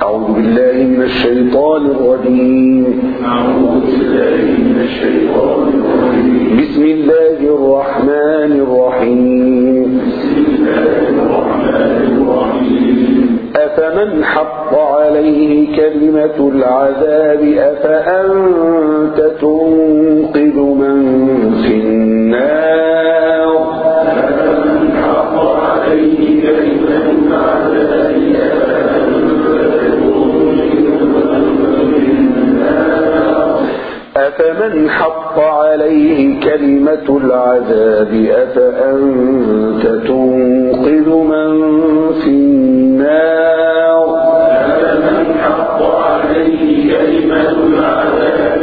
أعوذ بالله من الشيطان الرجيم أعوذ بالله من الشيطان الرجيم بسم الله الرحمن الرحيم بسم الله الرحمن الرحيم أفمن حق عليه كلمة العذاب أفأنت تنقذ من في النار فمن حق عليه كلمة العذاب أفمن حق عليه كلمة العذاب أفأنت تنقذ من في النار فمن حق عليه كلمة العذاب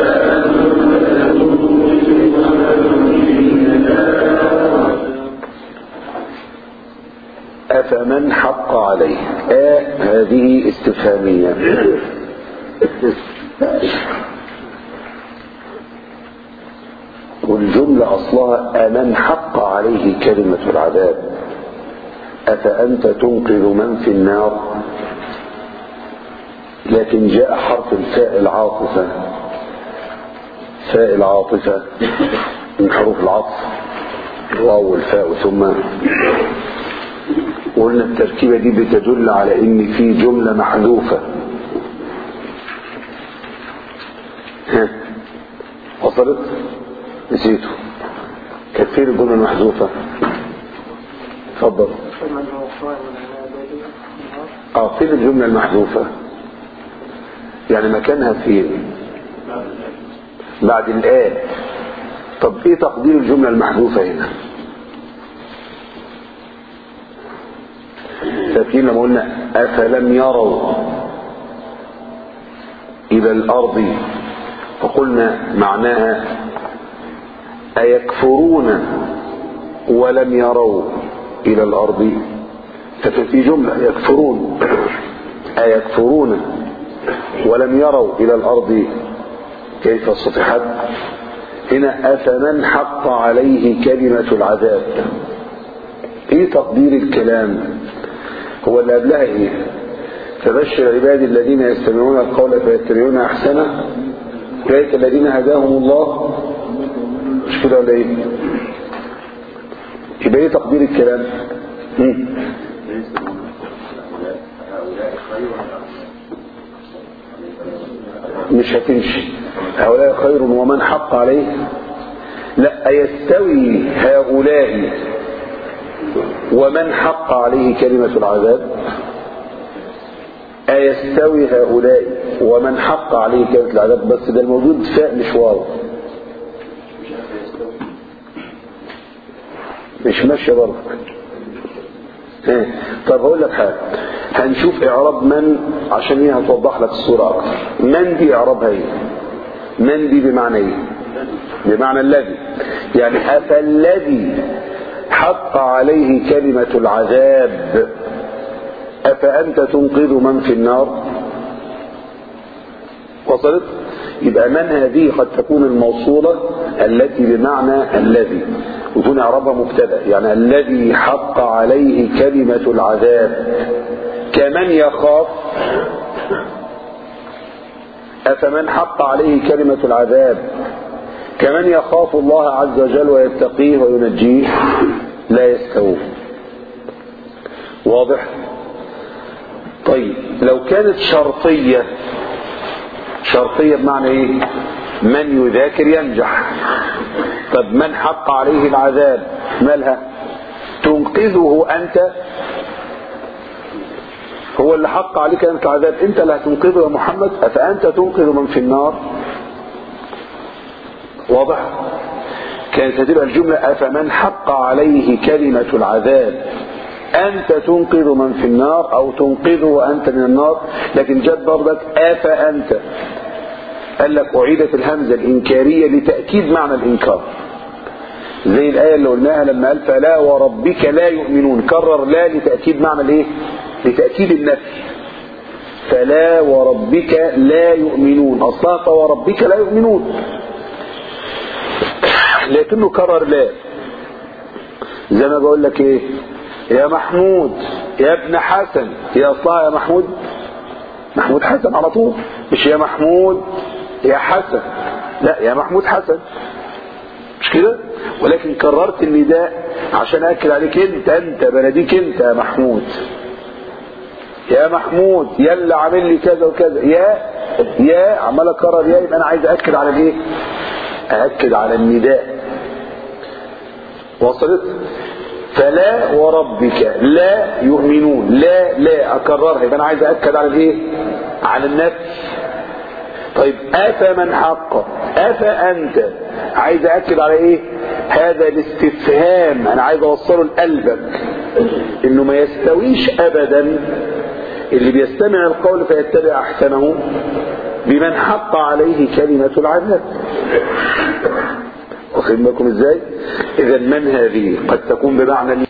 أفمن حق عليه آ هذه استفهامية والجملة أصلها أمن حق عليه كلمة العذاب أفأنت تنقذ من في النار لكن جاء حرف الفاء العاطفة فاء العاطفة من حروف العطف الواو والفاء ثم قلنا التركيبة دي بتدل على ان في جملة محذوفة ها وصلت نسيته كانت فين الجملة المحذوفة اتفضل فمن هو قائم على ذلك النار اه فين الجملة المحذوفة يعني مكانها فين بعد الآن طب ايه تقدير الجملة المحذوفة هنا فاكرين لما قلنا أفلم يروا إلى الأرض فقلنا معناها أيكفرون ولم يروا إلى الأرض فكان في جملة يكفرون أيكفرون ولم يروا إلى الأرض كيف سطحت هنا أفمن حق عليه كلمة العذاب ايه تقدير الكلام هو اللي قبلها ايه فبشر عبادي الذين يستمعون القول فيتبعون احسنه اولئك الذين هداهم الله مش كده ولا ايه يبقى ايه تقدير الكلام مم. مش هتمشي هؤلاء خير ومن حق عليه لا أيستوي هؤلاء ومن حق عليه كلمة العذاب أيستوي هؤلاء ومن حق عليه كلمة العذاب بس ده الموجود فاء مش واو مش ماشية برضه ها. طب هقول لك حاجة هنشوف إعراب من عشان هي هتوضح لك الصورة أكتر من دي إعرابها إيه من دي بمعنى إيه بمعنى الذي يعني أفالذي حق عليه كلمة العذاب أفأنت تنقذ من في النار وصلت يبقى من هذه قد تكون الموصولة التي بمعنى الذي ويكون اعرابها مبتدا يعني الذي حق عليه كلمة العذاب كمن يخاف أفمن حق عليه كلمة العذاب كمن يخاف الله عز وجل ويتقيه وينجيه لا يستوون واضح طيب لو كانت شرطية شرطية بمعنى ايه من يذاكر ينجح طب من حق عليه العذاب مالها تنقذه انت هو اللي حق عليك انت العذاب انت اللي هتنقذه يا محمد افانت تنقذ من في النار واضح كانت هتبقى الجملة افمن حق عليه كلمة العذاب انت تنقذ من في النار او تنقذه وانت من النار لكن جت برضك افانت قال لك أعيدت الهمزة الإنكارية لتأكيد معنى الإنكار زي الآية اللي قلناها لما قال فلا وربك لا يؤمنون كرر لا لتأكيد معنى الإيه لتأكيد النفي فلا وربك لا يؤمنون أصلا فوربك لا يؤمنون لكنه كرر لا زي ما بقول لك ايه يا محمود يا ابن حسن يا اصلها يا محمود محمود حسن على طول مش يا محمود يا حسن لا يا محمود حسن مش كده ولكن كررت النداء عشان اكد عليك انت انت بناديك انت يا محمود يا محمود يا اللي عامل لي كذا وكذا يا يا عمال اكرر يا يبقى انا عايز اكد على الايه اكد على النداء وصلت فلا وربك لا يؤمنون لا لا اكررها يبقى انا عايز اكد على الايه على النفي طيب افمن حق افانت عايز اكد على ايه هذا الاستفهام انا عايز اوصله لقلبك انه ما يستويش ابدا اللي بيستمع القول فيتبع احسنه بمن حق عليه كلمة العذاب واخد بالكم ازاي اذا من هذه قد تكون بمعنى